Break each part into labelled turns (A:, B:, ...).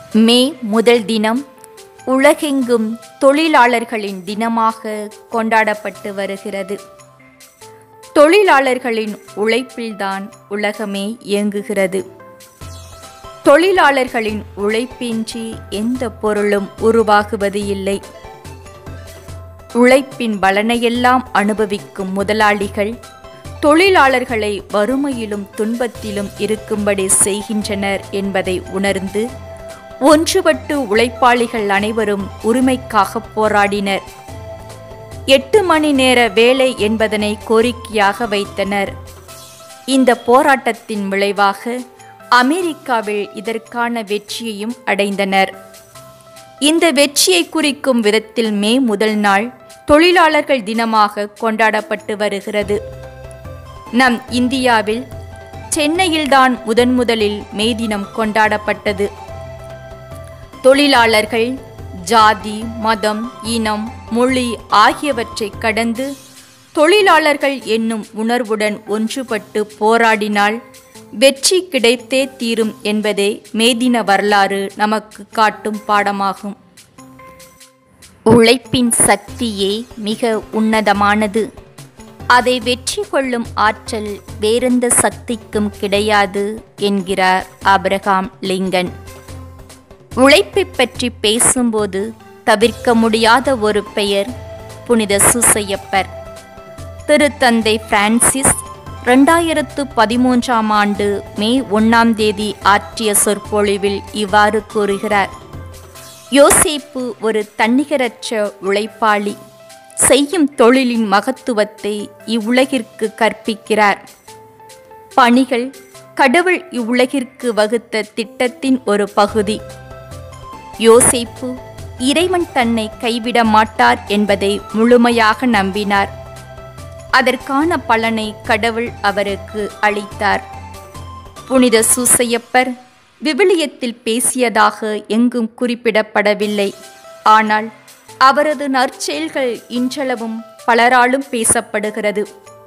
A: மே முதல் தினம் உலகெங்கும் தொழிலாளர்களின் தினமாக கொண்டாடப்பட்டு வருகிறது தொழிலாளர்களின் உழைப்பில்தான் உலகமே இயங்குகிறது தொழிலாளர்களின் உழைப்பின்றி எந்த பொருளும் உருவாகுவது இல்லை உழைப்பின் பலனையெல்லாம் அனுபவிக்கும் முதலாளிகள் தொழிலாளர்களை வறுமையிலும் துன்பத்திலும் இருக்கும்படி செய்கின்றனர் என்பதை உணர்ந்து ஒன்றுபட்டு உழைப்பாளிகள் அனைவரும் உரிமைக்காக போராடினர் எட்டு மணி நேர வேலை என்பதனை கோரிக்கையாக வைத்தனர் இந்த போராட்டத்தின் விளைவாக அமெரிக்காவில் இதற்கான வெற்றியையும் அடைந்தனர் இந்த வெற்றியை குறிக்கும் விதத்தில் மே முதல் நாள் தொழிலாளர்கள் தினமாக கொண்டாடப்பட்டு வருகிறது நம் இந்தியாவில் சென்னையில்தான் முதன் முதலில் மே தினம் கொண்டாடப்பட்டது தொழிலாளர்கள் ஜாதி மதம் இனம் மொழி ஆகியவற்றை கடந்து தொழிலாளர்கள் என்னும் உணர்வுடன் ஒன்றுபட்டு போராடினால் வெற்றி கிடைத்தே தீரும் என்பதே மேதின வரலாறு நமக்கு காட்டும் பாடமாகும் உழைப்பின் சக்தியே மிக உன்னதமானது அதை வெற்றி கொள்ளும் ஆற்றல் வேறெந்த சக்திக்கும் கிடையாது என்கிறார் ஆபிரகாம் லிங்கன் உழைப்பை பற்றி பேசும்போது தவிர்க்க முடியாத ஒரு பெயர் புனித சூசையப்பர் திருத்தந்தை பிரான்சிஸ் ரெண்டாயிரத்து பதிமூன்றாம் ஆண்டு மே ஒன்றாம் தேதி ஆற்றிய சொற்பொழிவில் இவ்வாறு கூறுகிறார் யோசேப்பு ஒரு தன்னிகரற்ற உழைப்பாளி செய்யும் தொழிலின் மகத்துவத்தை இவ்வுலகிற்கு கற்பிக்கிறார் பணிகள் கடவுள் இவ்வுலகிற்கு வகுத்த திட்டத்தின் ஒரு பகுதி யோசேப்பு இறைவன் தன்னை கைவிட மாட்டார் என்பதை முழுமையாக நம்பினார் அதற்கான பலனை கடவுள் அவருக்கு அளித்தார் புனித சூசையப்பர் விவிலியத்தில் பேசியதாக எங்கும் குறிப்பிடப்படவில்லை ஆனால் அவரது நற்செயல்கள் இன்றளவும் பலராலும் பேசப்படுகிறது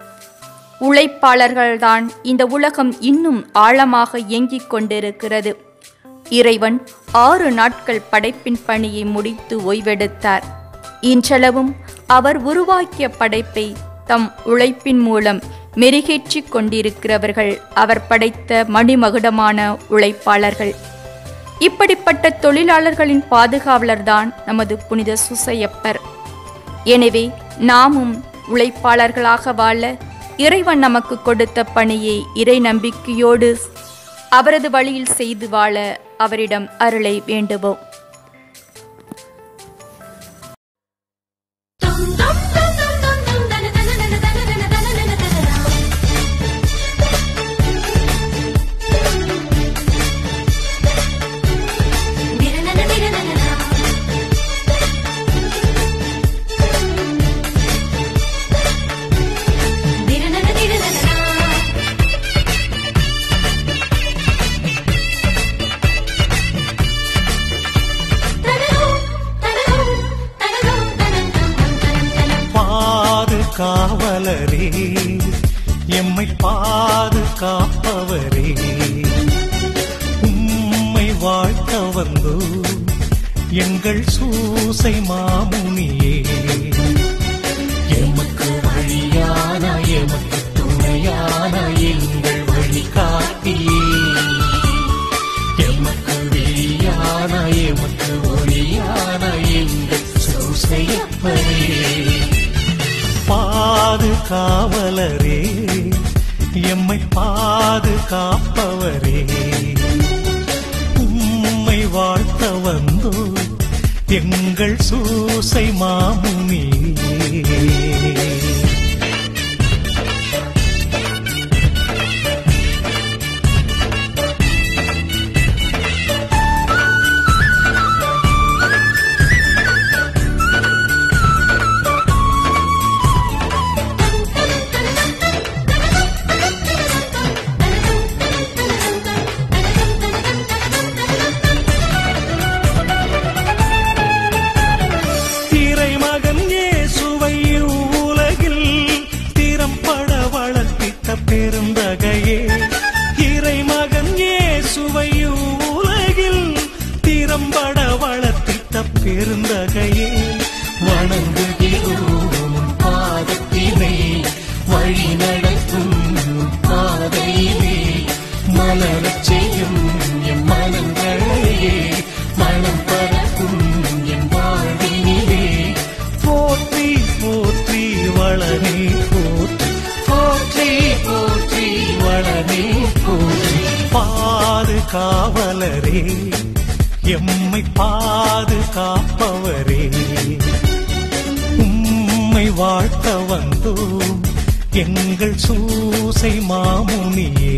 A: உழைப்பாளர்கள்தான் இந்த உலகம் இன்னும் ஆழமாக இயங்கிக் கொண்டிருக்கிறது இறைவன் ஆறு நாட்கள் படைப்பின் பணியை முடித்து ஓய்வெடுத்தார் இன்றளவும் அவர் உருவாக்கிய படைப்பை தம் உழைப்பின் மூலம் மெருகேற்றிக் கொண்டிருக்கிறவர்கள் அவர் படைத்த மணிமகுடமான உழைப்பாளர்கள் இப்படிப்பட்ட தொழிலாளர்களின் பாதுகாவலர்தான் நமது புனித சுசையப்பர் எனவே நாமும் உழைப்பாளர்களாக வாழ இறைவன் நமக்கு கொடுத்த பணியை இறை நம்பிக்கையோடு அவரது வழியில் செய்து வாழ அவரிடம் அருளை வேண்டுவோம்
B: காவலரே எம்மை பாதுகாப்பவரே உம்மை வாழ்த்த வந்தோ எங்கள் சூசை மாமுனியே எமக்கு வழியான எமக்கு துணையான எங்கள் வழி காட்டியே எமக்கு வெளியான எமக்கு ஒளியான எங்கள் சூசையப்பரே பாதுகாவலரே எம்மை பாதுகாப்பவரே உம்மை வாழ்த்த வந்தோ எங்கள் சூசை மாமுனியே இறைமகன் ஏ பெருந்தகையே வணங்குகிறோம் பாதத்தினை வழி நடத்தும் பாதையிலே மலரச் செய்யும் எம் மனங்களையே மனம் பரப்பும் என் வாழ்வினிலே போற்றி போற்றி வளனே போற்றி போற்றி போற்றி வளனே போற்றி பாதுகாவலரே எம்மை பாதுகாப்பவரே உம்மை வாழ்த்த வந்தோம் எங்கள் சூசை மாமுனியே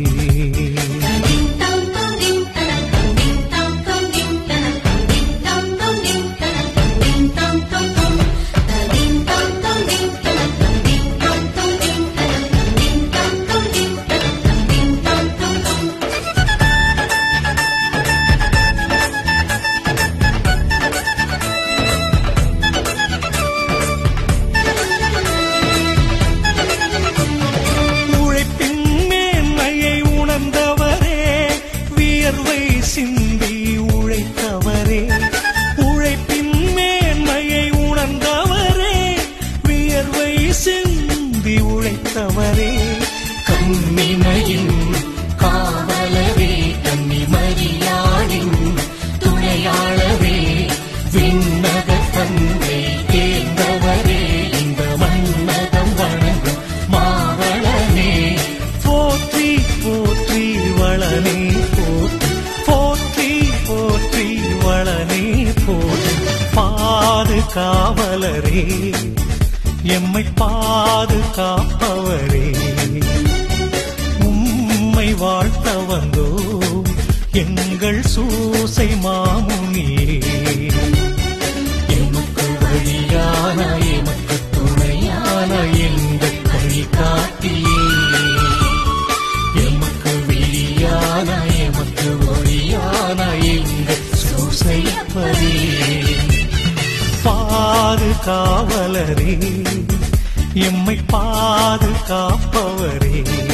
B: உழைப்பின் மேன்மையை உணர்ந்தவரே வியர்வை சிந்தி உழைத்தவரே உழைப்பின் மேன்மையை உணர்ந்தவரே வியர்வை சிந்தி உழைத்தவரே கண்ணிமையின் காவலரே கன்னிமரியாளின் துணையாளரே விண்ணக தந்தை தேர்ந்தவரே இந்த மன்னதம் வணங்கும் மாவளனே போற்றி போற்றி வளனே போற்றி போற்றி போற்றி வளனே போற்றி பாதுகாவலரே எம்மை பாதுகாப்பவரே உம்மை வாழ்த்த வந்தோம் எங்கள் சூசை மாமுனியே எமக்கு வழியான எமக்கு துணையான எங்கள் வழி காட்டியே எமக்கு விழியான எமக்கு ஒளியான எங்கள் சூசைப்பரே பாதுகாவலரே எம்மை பாதுகாப்பவரே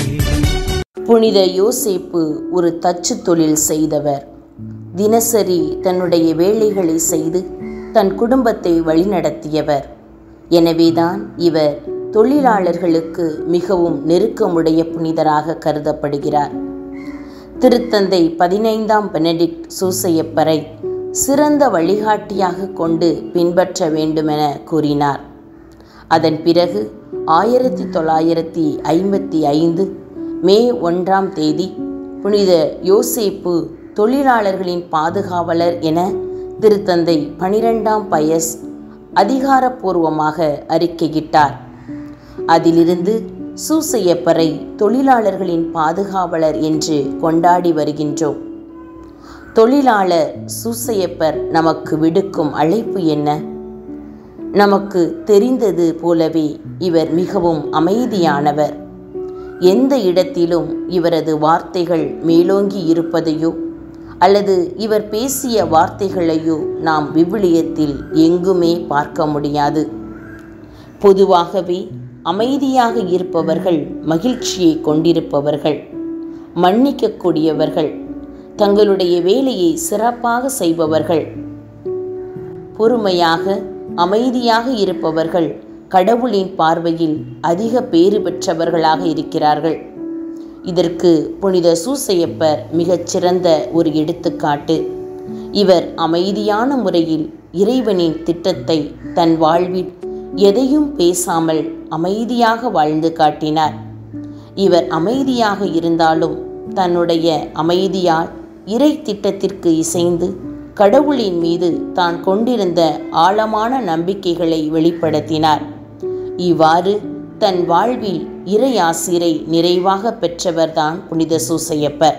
C: புனித யோசேப்பு ஒரு தச்சு தொழில் செய்தவர் தினசரி தன்னுடைய வேலைகளை செய்து தன் குடும்பத்தை வழிநடத்தியவர் எனவேதான் இவர் தொழிலாளர்களுக்கு மிகவும் நெருக்கமுடைய புனிதராக கருதப்படுகிறார் திருத்தந்தை பதினைந்தாம் பெனடிக்ட் சூசையப்பரை சிறந்த வழிகாட்டியாக கொண்டு பின்பற்ற வேண்டுமென கூறினார் அதன் பிறகு ஆயிரத்தி தொள்ளாயிரத்தி ஐம்பத்தி ஐந்து மே ஒன்றாம் தேதி புனித யோசேப்பு தொழிலாளர்களின் பாதுகாவலர் என திருத்தந்தை பனிரெண்டாம் பயஸ் அதிகாரப்பூர்வமாக அறிக்கையிட்டார் அதிலிருந்து சூசையப்பரை தொழிலாளர்களின் பாதுகாவலர் என்று கொண்டாடி வருகின்றோம் தொழிலாளர் சூசையப்பர் நமக்கு விடுக்கும் அழைப்பு என்ன நமக்கு தெரிந்தது போலவே இவர் மிகவும் அமைதியானவர் எந்த இடத்திலும் இவரது வார்த்தைகள் மேலோங்கி இருப்பதையோ அல்லது இவர் பேசிய வார்த்தைகளையோ நாம் விவிலியத்தில் எங்குமே பார்க்க முடியாது பொதுவாகவே அமைதியாக இருப்பவர்கள் மகிழ்ச்சியை கொண்டிருப்பவர்கள் மன்னிக்கக்கூடியவர்கள் தங்களுடைய வேலையை சிறப்பாக செய்பவர்கள் பொறுமையாக அமைதியாக இருப்பவர்கள் கடவுளின் பார்வையில் அதிக பேறு பெற்றவர்களாக இருக்கிறார்கள் இதற்கு புனித சூசையப்பர் மிகச்சிறந்த ஒரு எடுத்துக்காட்டு இவர் அமைதியான முறையில் இறைவனின் திட்டத்தை தன் வாழ்வில் எதையும் பேசாமல் அமைதியாக வாழ்ந்து காட்டினார் இவர் அமைதியாக இருந்தாலும் தன்னுடைய அமைதியால் இறை திட்டத்திற்கு இசைந்து கடவுளின் மீது தான் கொண்டிருந்த ஆழமான நம்பிக்கைகளை வெளிப்படுத்தினார் இவ்வாறு தன் வாழ்வில் இறை ஆசிரை நிறைவாக பெற்றவர்தான் புனித சூசையப்பர்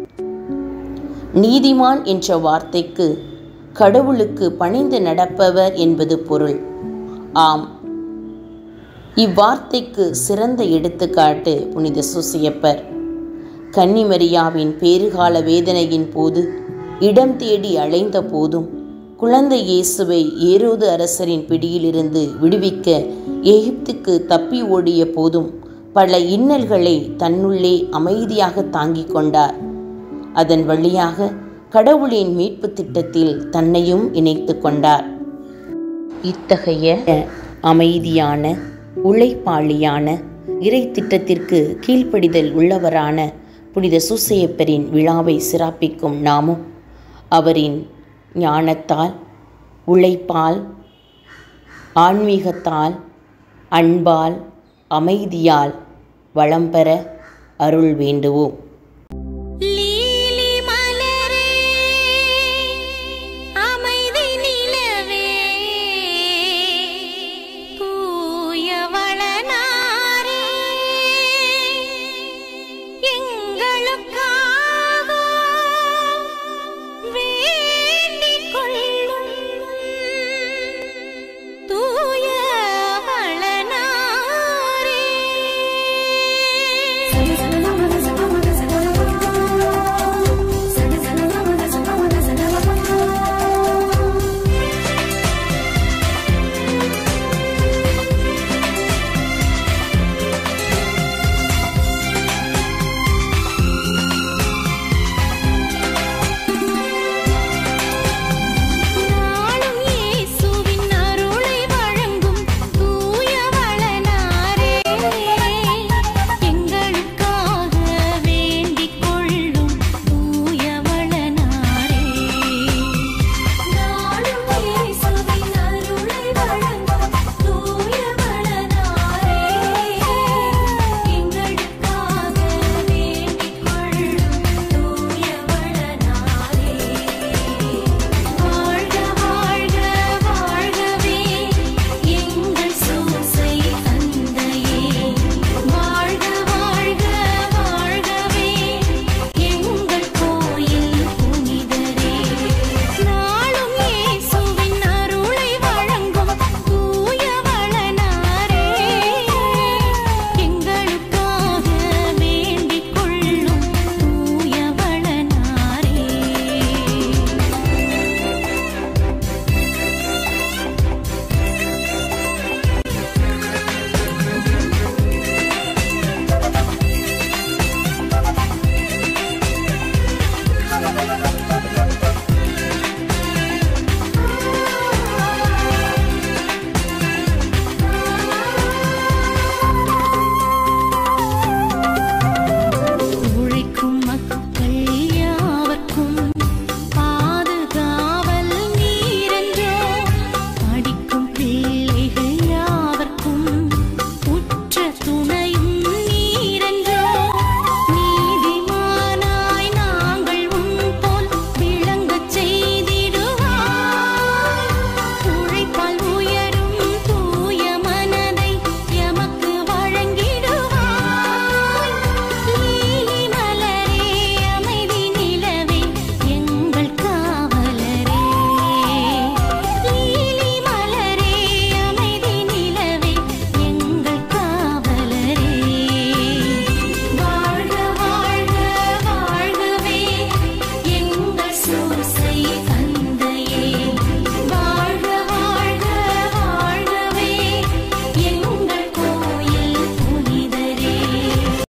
C: நீதிமான் என்ற வார்த்தைக்கு கடவுளுக்கு பணிந்து நடப்பவர் என்பது பொருள் ஆம் இவ்வார்த்தைக்கு சிறந்த எடுத்துக்காட்டு புனித சூசையப்பர் கன்னிமரியாவின் பேறுகால வேதனையின் போது இடம் தேடி அலைந்த போதும் குழந்தை இயேசுவை ஏரோது அரசரின் பிடியிலிருந்து விடுவிக்க எகிப்துக்கு தப்பி ஓடிய போதும் பல இன்னல்களை தன்னுள்ளே அமைதியாக தாங்கிக் கொண்டார் அதன் வழியாக கடவுளின் மீட்பு திட்டத்தில் தன்னையும் இணைத்து கொண்டார் இத்தகைய அமைதியான உழைப்பாளியான இறை திட்டத்திற்கு கீழ்ப்படிதல் உள்ளவரான புனித சூசையப்பரின் விழாவை சிறப்பிக்கும் நாமும் அவரின் ஞானத்தால் உழைப்பால் ஆன்மீகத்தால் அன்பால் அமைதியால் வளம் பெற அருள் வேண்டுவோம்